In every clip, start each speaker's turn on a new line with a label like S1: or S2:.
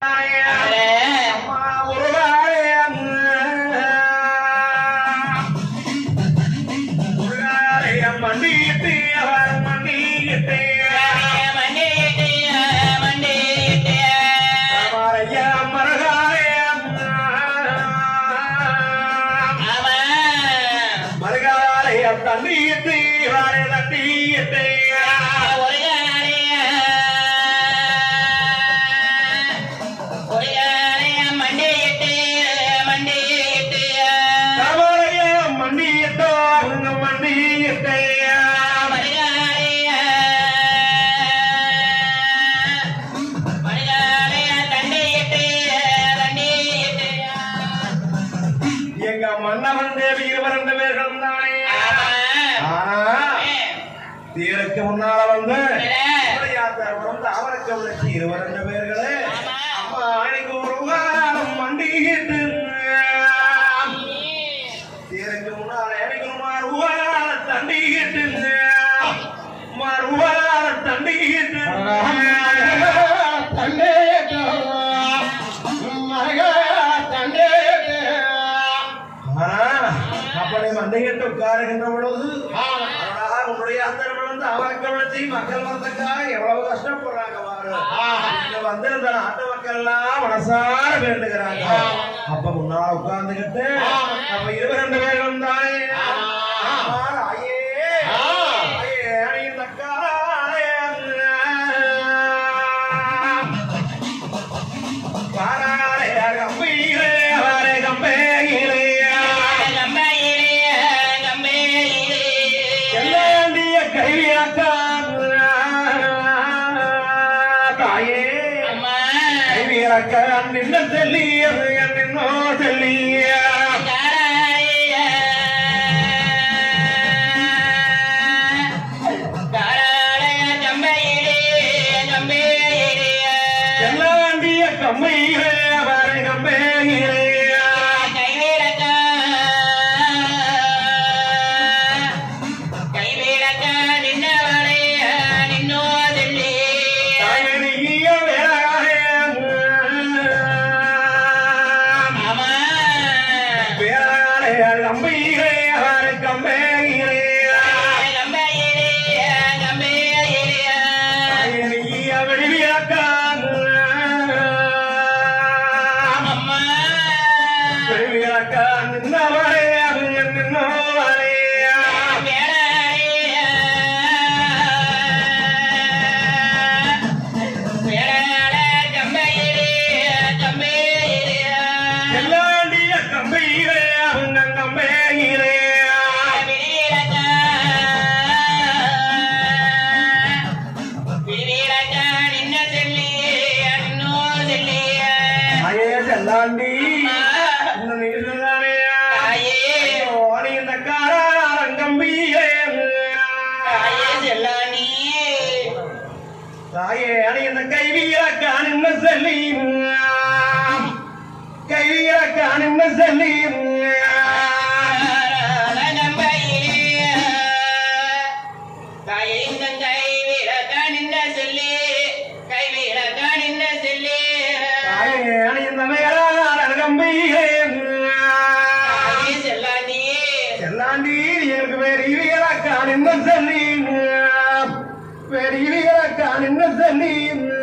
S1: அம்மா ஒரு வாழையம். ஒரு வாழையம் மண்டியிட்டு அவர் மண்டியிட்டு அவரையா மரகாயம். மரகாலயம் தண்டியிட்டு அவரை தண்டியிட்டு அவரையம் மண்டியிட்டோ அவங்க மண்டியிட்டு எங்க மன்னவன் தேவி இருவரண்டு பேர்களும் தானே ஆனா தீருக்கு முன்னால வந்து யாத்திரம் அவருக்கு விளக்கி இருவரண்டு பேர்களே அம்மா எனக்கு ஒரு காலம் மண்டிட்டு தீருக்கு முன்னால எனக்கு மறுவார தண்டிக்கிட்டு மறுவார தண்டிக்கிட்டு அப்படி மண்டையிட்டு உட்காருகின்ற பொழுது அடடா, உன்னுடைய அந்தரம் வந்து அவருக்கு விளச்சி மக்கள் வந்தக்காக எவ்வளவு கஷ்டப்படுறாங்க பாரு இங்க வந்து இந்த நாட்டு மக்கள் எல்லாம் மனசார வேண்டுகிறாங்க அப்ப முன்னால உட்கார்ந்துகிட்டு நம்ம இருபது ரெண்டு பேரும் தானே ஐயே ஐயே இந்த பாராளே கம்பீரே அவரே கம்பேகிரே எல்லாண்டிய கைவியக்கான் தாயே கைவியக்கான் நின்ன செல்லியது என்னோ செல்லிய எல்லாண்டிய கம்மையிலே அவரை கம்பேகிரே தாயனிய வேளாயே வேளாயே கம்பீரே அவரை கம்பேகிரே தாயனிய வெளிவியக்கான் வெளிவியக்கான் நின்னவரே அது நின்னவரே எல்லாண்டிய கம்பீரே அவங்க கம்பேகிரே அயே செல்லாண்டி இந்த நீர்தானே ஓடி இந்த காராரம் கம்பீரே தாயே அணி இந்த கைவீரக்கான் என்ன சொல்லி கைவீரக்கான் என்ன சொல்லி தாயே அணி இந்த மேலாரம் கம்பீரே செல்லாண்டி எனக்கு வேறு வீரக்கான் என்ன சொல்லி வேறு வீரக்கான் என்ன சொல்லி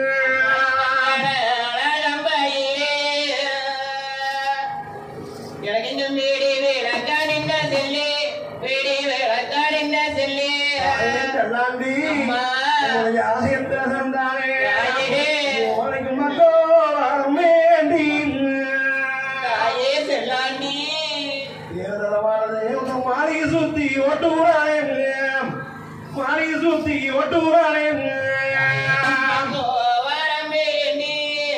S2: எனக்கு இந்த வீடி வேலக்கான் என்ன சொல்லி வீடி வேலக்கான் என்ன சொல்லி
S1: செல்லாண்டி
S2: அம்மா.
S1: உன்னுடைய ஆலயத்துல தந்தானே
S2: தாயே.
S1: உனக்கு மக்கள் வரம் வேண்டி
S2: தாயே செல்லாண்டி
S1: ஏறதளவானதே உன்னை மாளிகை சுத்தி ஓட்டு ஊரானே மாளிகை சுத்தி ஓட்டு ஊரானே
S2: வரம் வேண்டி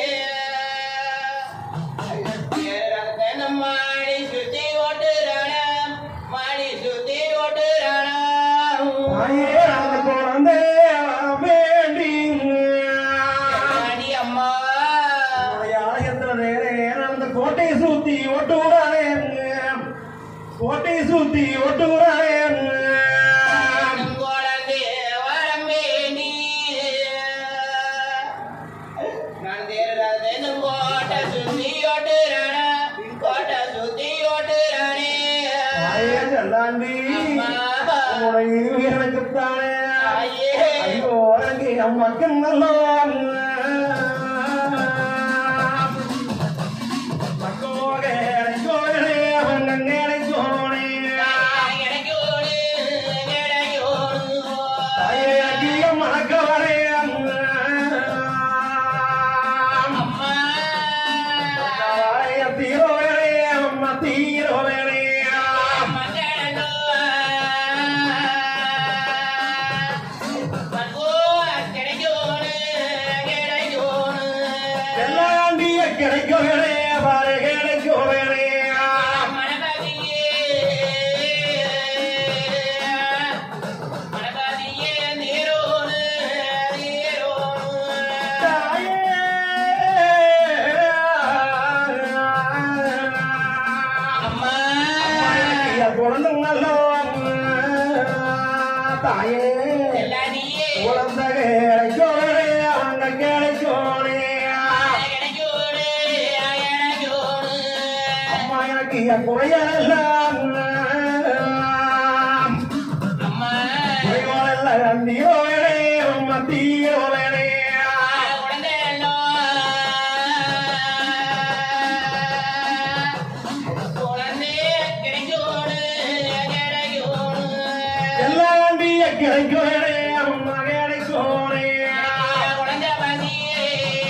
S2: மாடி சுத்தி ஓட்டுறானா மாடி சுத்தி ஓட்டுறானா
S1: தாயே அந்த குழந்தை வரம் வேண்டி
S2: செல்லாண்டி அம்மா
S1: உன்னுடைய ஆலயத்துல நேரே அந்த கோட்டையை சுத்தி ஓட்டு ஊரானே கோட்டையை சுத்தி ஓட்டு ஊரானே
S2: குழந்தை வரம் வேண்டி நான் தேர்தல் என்னும் கோட்டை சுத்தி ஓட்டுறானா கோட்டை சுத்தி ஓட்டுறானே
S1: தாயே செல்லாண்டி
S2: அம்மா.
S1: உன்னுடைய இருவி எனக்குத்தானே
S2: தாயே.
S1: ஐயோ எனக்கு என் மக்கள் நல்லோ மக்கோகே அடைக்கோனே அவன் அடைக்கோனே
S2: எனக்கு ஓடு எனக்கு ஓடு
S1: தாயே எனக்கு என் மணக்கவரே
S2: அம்மா
S1: தீரோவே அம்மா தீரோவே
S2: மங்கடனோ மங்கோ கிடைக்கோடு கிடைக்கோடு
S1: எல்லாண்டிய கிடைக்கவே பாரு கிடைக்கவே
S2: மணபாதியே மணபாதியே நீரோடு நீரோடு
S1: தாயே
S2: அம்மா
S1: குழந்தை நல்லோ தாயே
S2: எல்லாடியே
S1: குழந்தை கிடைக்கவே அவங்க கிடைக்கோனே
S2: கிடைக்கோடு கிடைக்கோடு
S1: அம்மா எனக்கு என் குறையெல்லாம்
S2: அம்மா
S1: குறைகளெல்லாம் தீரோவே அம்மா தீரோவே
S2: குழந்தை குழந்தை கிடைக்கோடு கிடைக்கோடு
S1: எல்லாண்டிய கிடைக்கவே அம்மா கிடைக்கோனே
S2: குழந்தை பாதியே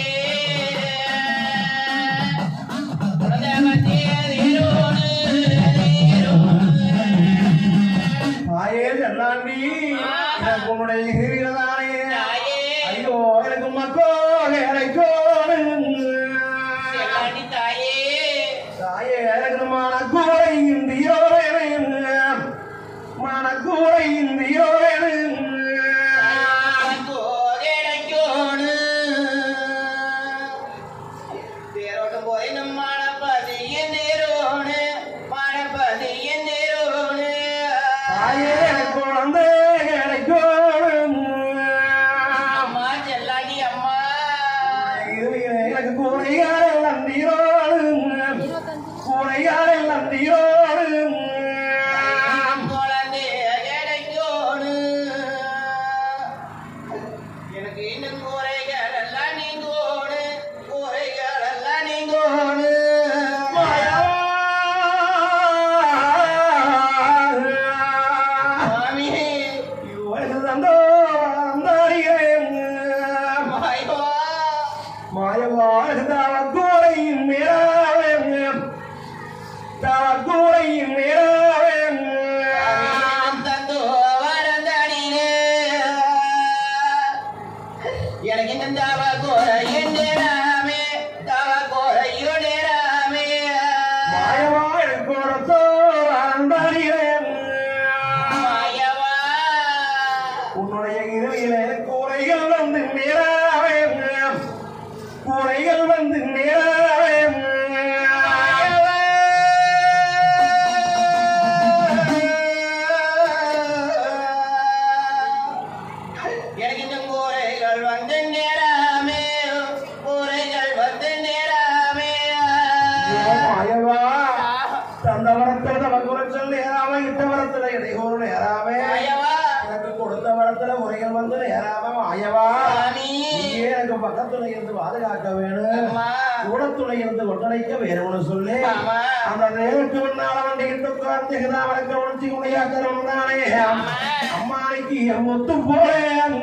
S2: குழந்தை பாதியே நீரோடு நீரோடு
S1: தாயே செல்லாண்டி எனக்கு உன்னுடைய ஹீரதானே
S2: தாயே
S1: ஐயோ எனக்கு மக்கோ கிடைக்கோனு
S2: எல்லாடி தாயே
S1: தாயே எனக்கு மனக்கூரை இந்தியோவே மனக்கூரை இந்தியோவே
S2: கிடைக்கோடு தேரோட்டம் போய் நம்ம மணப்பதியே நீரோடு மணப்பதியே நீரோடு
S1: தாயே குழந்தை கிடைக்கோனு
S2: அம்மா செல்லாடி அம்மா
S1: எனக்கு கூரையால் நந்தியோடு கூரையால் நந்தியோடு
S2: குழந்தை கிடைக்கோடு எனக்கு இன்னும் குறைகள் எல்லாம் நீங்கோடு குறைகள் எல்லாம் நீங்கோடு மாமி மாயவா
S1: மாயவாழ்கூரையின் மேலாவே கூரையின் மேலாவே
S2: தந்தோ வரந்தடினே எனக்கு இந்த தவ கோரையும் நேராமே தவ கோரையும் நேராமே
S1: மாயவாழ்கூடத்தோ
S2: மாயவா
S1: உன்னுடைய இருவிலே கூரைகள் வந்து நேராவே கூரைகள் வந்து நேராவே
S2: எனக்கு இந்த கோரைகள் வந்து நேராமே கோரைகள் வந்து நேராமே
S1: மாயவா தந்த வரத்தில் தவ குறைச்சல் நேராம இட்ட வரத்துல இடையூறு நேராமே
S2: மாயவா
S1: எனக்கு கொடுத்த வரத்துல உரைகள் வந்து நேராம மாயவா
S2: சாமி
S1: நீயே எனக்கு பக்கத்துல இருந்து பாதுகாக்க வேணும்
S2: அம்மா
S1: கூடத்துல இருந்து ஒட்டடைக்க வேணும்னு சொல்லி
S2: ஆமா.
S1: அந்த நேருக்கு முன்னால வண்டிகிட்டு உட்கார்ந்து அவனுக்கு உணர்ச்சி உடையாக்கிறவன் தானே அம்மானைக்கு என் முத்து போறேன்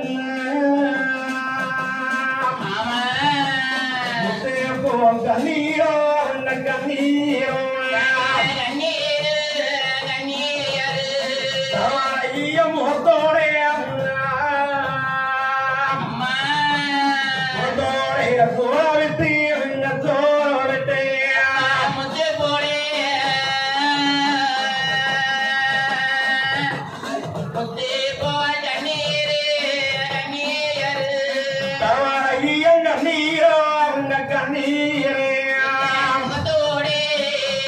S2: ஆமா
S1: முத்தே போ கண்ணீரோ அந்த கண்ணீரோ
S2: கண்ணீரு கண்ணீரு
S1: ஐய முகத்தோடே
S2: அம்மா
S1: முகத்தோடைய தோற விட்டு எங்க தோற விட்டு
S2: முத்து போடே முத்து போ கண்ணீரு கண்ணீரு
S1: ஐய கண்ணீரோ அந்த கண்ணீரே
S2: முகத்தோடே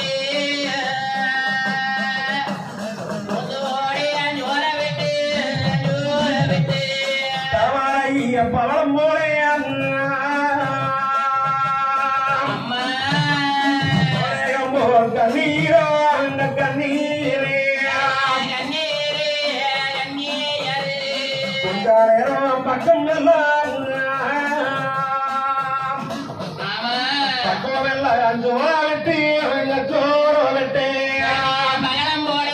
S1: சோற விட்டு வெள்ள சோற விட்டு
S2: மகளம் போலே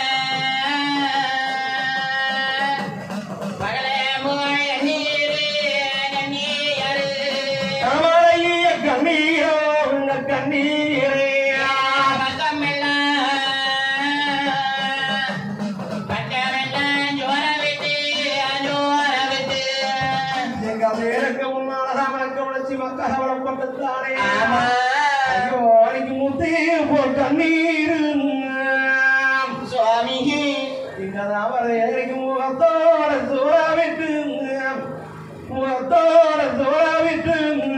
S2: மகளே மோய நீரு நீரு
S1: கமலைய கண்ணீரோ உங்க கண்ணீரே எங்க பேருக்கு முன்னாலதான் மக்க உழைச்சி மக்க கவலைப்பட்டுத்தானே ஐயோ அன்னைக்கு முத்தி போல் கண்ணீர் இங்கதான் வர எனக்கு முகத்தோட சூற விட்டு முகத்தோட சூற விட்டு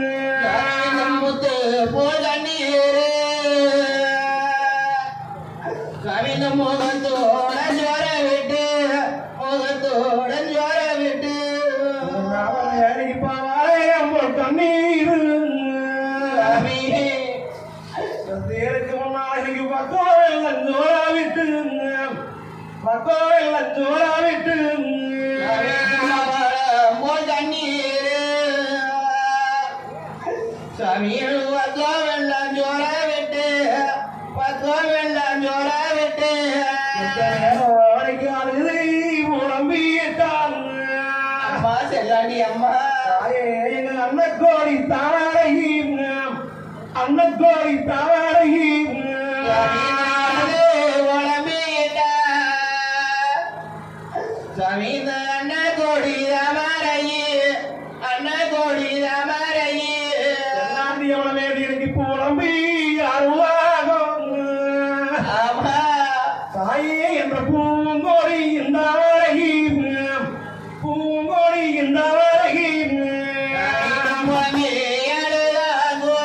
S2: முகத்தோட ஜோர விட்டு முகத்தோட ஜோர விட்டு
S1: எனக்கு பாவாலயம் போல் கண்ணீர் தேருக்கு முன்னால் எனக்கு பக்கம் எல்லாம் சோறா விட்டு பக்கம் எல்லாம் சோறா விட்டு
S2: மோல் தண்ணீர் சமையல் பக்கம் வெள்ளம் ஜோர விட்டு பக்கம் வெள்ளம் ஜோர விட்டு
S1: அன்னைக்கு அழுதை புலம்பிட்டான்
S2: அம்மா செல்லாண்டி அம்மா
S1: தாயே எங்கள் அன்னக்கோடி தாவாரையும் அன்னக்கோடி தாவாரையும்
S2: சமீத அண்ண கோடி ராமரையே அண்ண கோடி ராமரையே
S1: எல்லாண்டி எவ்வளவு வேண்டி எனக்கு புலம்பி அருளாகும்
S2: ஆமா
S1: தாயே என்ற பூங்கோடி இந்த வரையும் பூங்கோடி இந்த வரையும்
S2: முழங்கி அழுதாங்கோ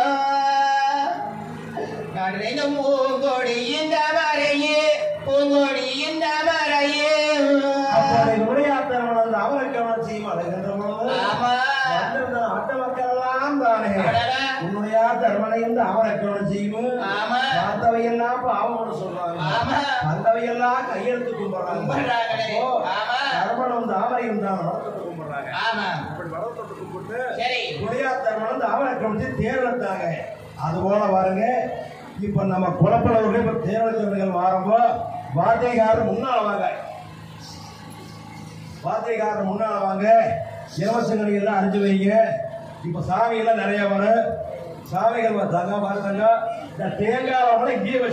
S2: கடைந்த மூங்கோடி இந்த மரையே பூங்கோடி இந்த மரையே
S1: அப்படி உடையாத்தன் வளர்ந்த அவரை கவனிச்சியும் அழகின்ற பொழுது
S2: ஆமா
S1: வந்திருந்த நாட்டு மக்கள் எல்லாம் தானே
S2: அடடா.
S1: உன்னுடைய தர்மனை என்று அவரை கவனிச்சியும்
S2: ஆமா.
S1: பார்த்தவையெல்லாம் பாவம்னு சொல்றாங்க
S2: ஆமா.
S1: வந்தவையெல்லாம் கையெழுத்து கும்பிடுறாங்க
S2: கும்பிடுறாங்களே.
S1: ஓ,
S2: ஆமா.
S1: தர்மனும் தாமரையும் தான் வளர்த்து கும்பிடுறாங்க
S2: ஆமா
S1: அப்படி வளர்த்து கும்பிட்டு
S2: சரி
S1: குடியாத்தர் வந்து அவரை கவனிச்சு தேர்தெடுத்தாங்க அது போல பாருங்க இப்ப நம்ம குழப்பளவுகள் இப்ப தேர்தல்கள் வாரப்போ வாத்தியக்காரர் முன்னால வாங்க வாத்தியக்காரர் முன்னால வாங்க இலவசங்களை எல்லாம் அறிஞ்சு வைங்க இப்ப சாமி எல்லாம் நிறைய வரும் சாமிகள் தங்க பாருங்க இந்த தேங்காய் இங்கே வச்சு